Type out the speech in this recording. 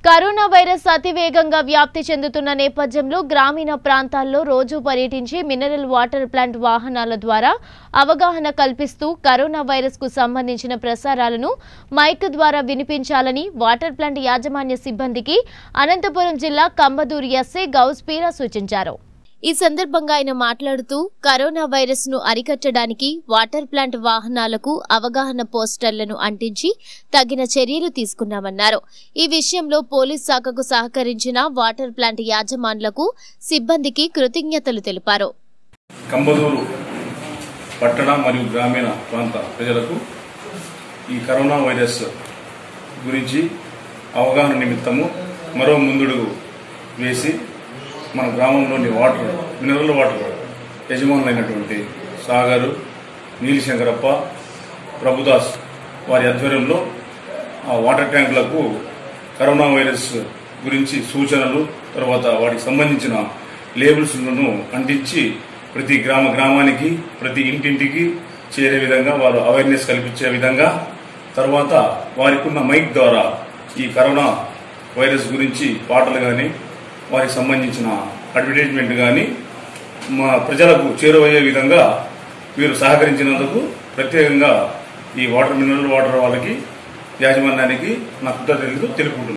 corona virus అతివేగంగా వ్యాప్తి చెందుతున్న నేపథ్యంలో గ్రామీణ ప్రాంతాల్లో రోజు పర్యటించి మినరల్ వాటర్ ప్లాంట్ వాహనాల ద్వారా అవగాహన కల్పిస్తూ కరోనా వైరస్ కు సంబంధించిన ప్రసారాలను మైక్ ద్వారా వినిపించాలని వాటర్ ప్లాంట్ యాజమాన్య సిబ్బందికి అనంతపురం జిల్లా కంబదూరు ఎస్ఐ గౌస్ పీరా సూచించారు ఈ సందర్భంగా ఆయన మాట్లాడుతూ కరోనా వైరస్ ను అరికట్టడానికి వాటర్ ప్లాంట్ వాహనాలకు అవగాహన పోస్టర్లను అంటించి తగిన చర్యలు తీసుకున్నామన్నారు ఈ విషయంలో పోలీస్ శాఖకు సహకరించిన వాటర్ ప్లాంట్ యాజమాన్లకు సిబ్బందికి కృతజ్ఞతలు తెలిపారు కంబదూరు పట్టణ మరియు గ్రామీణ ప్రాంత ప్రజలకు ఈ కరోనా వైరస్ గురించి అవగాహన నిమిత్తము మరో ముందుడుగు వేసి మన గ్రామంలోని వాటర్ మినరల్ వాటర్ యజమానులైనటువంటి సాగరు నీలిశంకరప్ప ప్రభుదాస్ వారి ఆధ్వర్యంలో ఆ వాటర్ ట్యాంకులకు కరోనా వైరస్ గురించి సూచనలు తర్వాత వాటికి సంబంధించిన లేబుల్స్లను అంటించి ప్రతి గ్రామ గ్రామానికి ప్రతి ఇంటింటికి చేరే విధంగా వారు అవేర్నెస్ కల్పించే విధంగా తర్వాత వారికి ఉన్న మైక్ ద్వారా ఈ కరోనా వైరస్ గురించి పాటలు కానీ వారికి సంబంధించిన అడ్వర్టైజ్మెంట్ కానీ మా ప్రజలకు చేరువయ్యే విధంగా వీరు సహకరించినందుకు ప్రత్యేకంగా ఈ వాటర్ మినరల్ వాటర్ వాళ్ళకి యాజమాన్యానికి నా కృతజ్ఞతలు తెలుపుకుంటున్నాను